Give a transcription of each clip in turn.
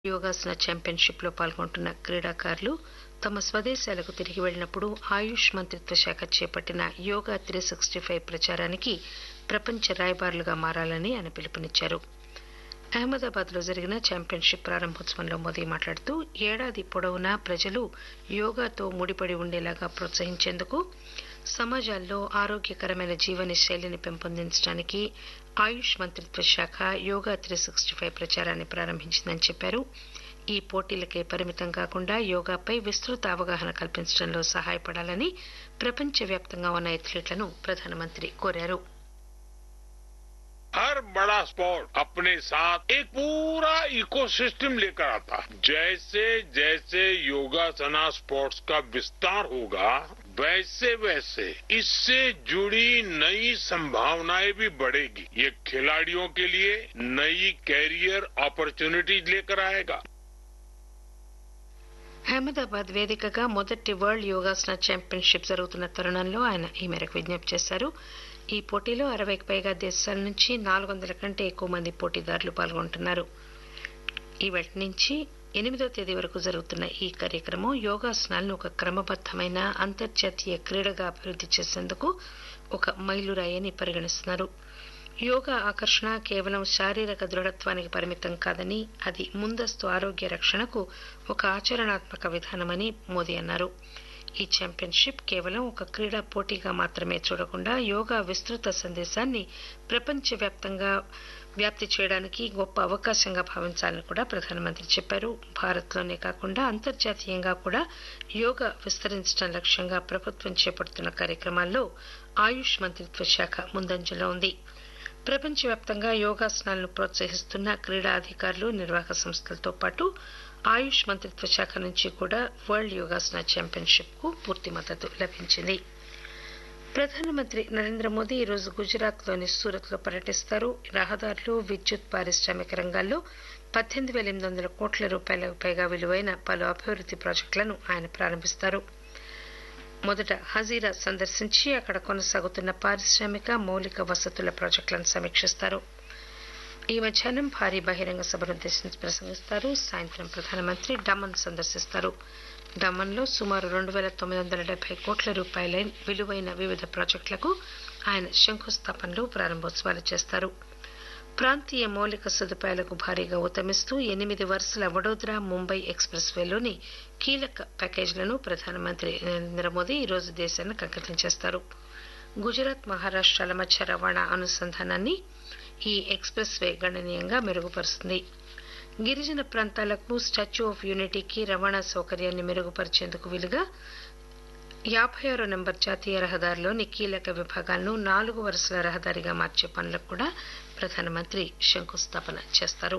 యోగాసన ఛాంపియన్షిప్లో పాల్గొంటున్న క్రీడాకారులు తమ స్వదేశాలకు తిరిగి వెళ్లినప్పుడు ఆయుష్ మంత్రిత్వ శాఖ చేపట్టిన యోగా త్రీ సిక్స్టీ ఫైవ్ ప్రచారానికి ప్రపంచ రాయబారులుగా మారాలని ఆయన పిలుపునిచ్చారు అహ్మదాబాద్ లో జరిగిన ఛాంపియన్షిప్ ప్రారంభోత్సవంలో మోదీ మాట్లాడుతూ ఏడాది పొడవునా ప్రజలు యోగాతో ముడిపడి ఉండేలాగా ప్రోత్సహించేందుకు సమాజాల్లో ఆరోగ్యకరమైన జీవన శైలిని పెంపొందించడానికి ఆయుష్ మంత్రిత్వ శాఖ యోగా త్రీ సిక్స్టీ ఫైవ్ ప్రచారాన్ని ప్రారంభించిందని చెప్పారు ఈ పోటీలకే పరిమితం కాకుండా యోగాపై విస్తృత అవగాహన కల్పించడంలో సహాయపడాలని ప్రపంచవ్యాప్తంగా ఉన్న ఎథ్లీట్లను ప్రధానమంత్రి కోరారు हर बड़ा स्पोर्ट अपने साथ एक पूरा इकोसिस्टम लेकर आता है जैसे जैसे योगासना स्पोर्ट्स का विस्तार होगा वैसे वैसे इससे जुड़ी नई संभावनाएं भी बढ़ेगी ये खिलाड़ियों के लिए नई कैरियर अपॉर्चुनिटीज लेकर आएगा అహ్మదాబాద్ వేదికగా మొదటి వరల్డ్ యోగాసన ఛాంపియన్షిప్ జరుగుతున్న తరుణంలో ఆయన ఈ మేరకు విజ్ఞప్తి చేశారు ఈ పోటీలో అరవైకి పైగా దేశాల నుంచి నాలుగు వందల కంటే ఎక్కువ మంది పోటీదారులు పాల్గొంటున్నారు ఈవేటి నుంచి ఎనిమిదో తేదీ వరకు జరుగుతున్న ఈ కార్యక్రమం యోగాసనాలను ఒక క్రమబద్దమైన అంతర్జాతీయ క్రీడగా అభివృద్ధి చేసేందుకు ఒక మైలురాయి అని పరిగణిస్తున్నారు యోగా ఆకర్షణ కేవలం శారీరక దృఢత్వానికి పరిమితం కాదని అది ముందస్తు ఆరోగ్య రక్షణకు ఒక ఆచరణాత్మక విధానమని మోదీ అన్నారు ఈ ఛాంపియన్షిప్ కేవలం ఒక క్రీడా పోటీగా మాత్రమే చూడకుండా యోగా విస్తృత సందేశాన్ని ప్రపంచవ్యాప్తంగా వ్యాప్తి చేయడానికి గొప్ప అవకాశంగా భావించాలని కూడా ప్రధానమంత్రి చెప్పారు భారత్లోనే కాకుండా అంతర్జాతీయంగా కూడా యోగా విస్తరించడం లక్ష్యంగా ప్రభుత్వం చేపడుతున్న కార్యక్రమాల్లో ఆయుష్ మంత్రిత్వ శాఖ ముందంజలో ఉంది ప్రపంచవ్యాప్తంగా యోగాసనాలను ప్రోత్సహిస్తున్న క్రీడా అధికారులు నిర్వాహక సంస్థలతో పాటు ఆయుష్ మంత్రిత్వ శాఖ నుంచి కూడా వరల్డ్ యోగాసన ఛాంపియన్షిప్ కు పూర్తి మద్దతు లభించింది ప్రధానమంత్రి నరేంద్ర మోదీ ఈరోజు గుజరాత్ లోని సూరత్ లో పర్యటిస్తారు రహదారులు విద్యుత్ పారిశ్రామిక రంగాల్లో పద్దెనిమిది వేల ఎనిమిది వందల కోట్ల రూపాయలకు పైగా విలువైన పలు అభివృద్ది ప్రాజెక్టులను ఆయన ప్రారంభిస్తారు మొదట హజీరా సందర్శించి అక్కడ కొనసాగుతున్న పారిశ్రామిక మౌలిక వసతుల ప్రాజెక్టులను సమీక్షిస్తారు ఈ మధ్యాహ్నం భారీ బహిరంగ సభను ఉద్దేశించి ప్రసంగిస్తారు సాయంత్రం ప్రధానమంత్రి డమన్ సందర్శిస్తారు డమన్లో సుమారు రెండు వేల తొమ్మిది వందల డెబ్బై కోట్ల రూపాయల విలువైన వివిధ ప్రాజెక్టులకు ఆయన శంకుస్థాపనలు ప్రారంభోత్సవాలు చేస్తారు ప్రాంతీయ మౌలిక సదుపాయాలకు భారీగా ఊతమిస్తూ ఎనిమిది వరుసల వడోదరా ముంబై ఎక్స్ప్రెస్ వేలోని కీలక ప్యాకేజీలను ప్రధానమంత్రి నరేంద్ర మోదీ ఈరోజు దేశానికి అంకితం చేస్తారు గుజరాత్ మహారాష్ట్రాల మధ్య రవాణా అనుసంధానాన్ని ఈ ఎక్స్ప్రెస్ వే గణనీయంగా మెరుగుపరుస్తుంది గిరిజన ప్రాంతాలకు స్టాచ్యూ ఆఫ్ యూనిటీకి రవాణా సౌకర్యాన్ని మెరుగుపరిచేందుకు వీలుగా యాభై ఆరో నెంబర్ జాతీయ రహదారిలోని కీలక విభాగాలను నాలుగు వరుసల రహదారిగా మార్చే పనులకు కూడా ప్రధానమంత్రి శంకుస్థాపన చేస్తారు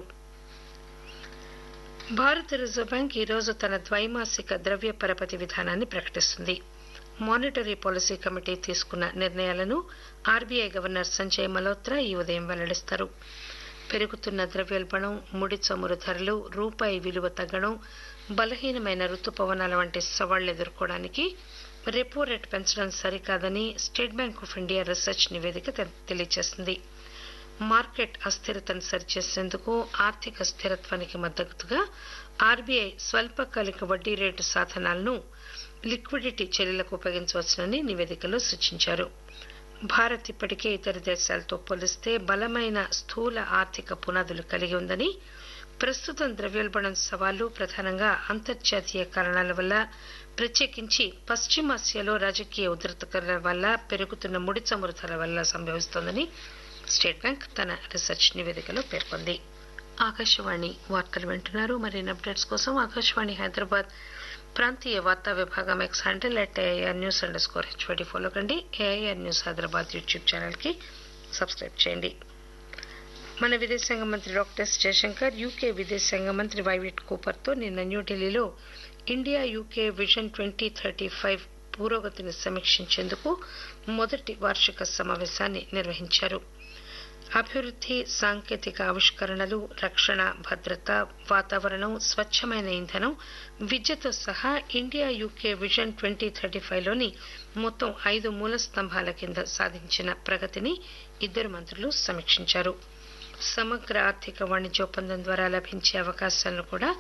భారత రిజర్వ్ బ్యాంక్ ఈరోజు తన ద్వైమాసిక ద్రవ్య పరపతి విధానాన్ని ప్రకటిస్తుంది మానిటరీ పాలసీ కమిటీ తీసుకున్న నిర్ణయాలను ఆర్బీఐ గవర్నర్ సంజయ్ మల్హోత్రా ఈ ఉదయం వెల్లడిస్తారు పెరుగుతున్న ద్రవ్యోల్బణం ముడి చమురు ధరలు రూపాయి విలువ తగ్గడం బలహీనమైన రుతుపవనాల వంటి సవాళ్లు ఎదుర్కోవడానికి రెపో రేటు పెంచడం సరికాదని State Bank of India research నివేదిక తెలియజేసింది మార్కెట్ అస్థిరతను సరిచేసేందుకు ఆర్థిక స్థిరత్వానికి మద్దతుగా ఆర్బీఐ స్వల్పకాలిక వడ్డీ రేటు సాధనాలను లిక్విడిటీ చర్యలకు ఉపయోగించవచ్చునని నివేదికలో సూచించారు భారత్ ఇప్పటికే ఇతర దేశాలతో పోలిస్తే బలమైన స్థూల ఆర్థిక పునాదులు కలిగి ఉందని ప్రస్తుతం ద్రవ్యోల్బణం సవాళ్లు ప్రధానంగా అంతర్జాతీయ కారణాల వల్ల ప్రత్యేకించి పశ్చిమాసియాలో రాజకీయ ఉద్రిక్తతల వల్ల పెరుగుతున్న ముడి చమురు ధర వల్ల సంభవిస్తోందని స్టేట్ బ్యాంక్ తన రీసెర్చ్ నివేదికలో పేర్కొంది ఆకాశవాణి వార్తలు వింటున్నారు మరిన్ని అప్డేట్స్ కోసం ఆకాశవాణి హైదరాబాద్ ప్రాంతీయ వార్తా విభాగం X handle at AIR news underscore HYD follow కండి ఏఐఆర్ న్యూస్ హైదరాబాద్ యూట్యూబ్ ఛానల్కి సబ్స్క్రైబ్ చేయండి మన విదేశాంగ మంత్రి డాక్టర్ ఎస్ జయశంకర్ యూకే విదేశాంగ మంత్రి వైవిట్ కూపర్తో నిన్న న్యూఢిల్లీలో India UK vision twenty thirty five పురోగతిని సమీక్షించేందుకు మొదటి వార్షిక సమావేశాన్ని నిర్వహించారు అభివృద్ధి సాంకేతిక ఆవిష్కరణలు రక్షణ భద్రత వాతావరణం స్వచ్ఛమైన ఇంధనం విద్యతో సహా India UK vision twenty thirty ఫైవ్లోని మొత్తం ఐదు మూల స్తంభాల కింద సాధించిన ప్రగతిని ఇద్దరు మంత్రులు సమీక్షించారు సమగ్ర ఆర్థిక వాణిజ్య ఒప్పందం ద్వారా లభించే అవకాశాలను కూడా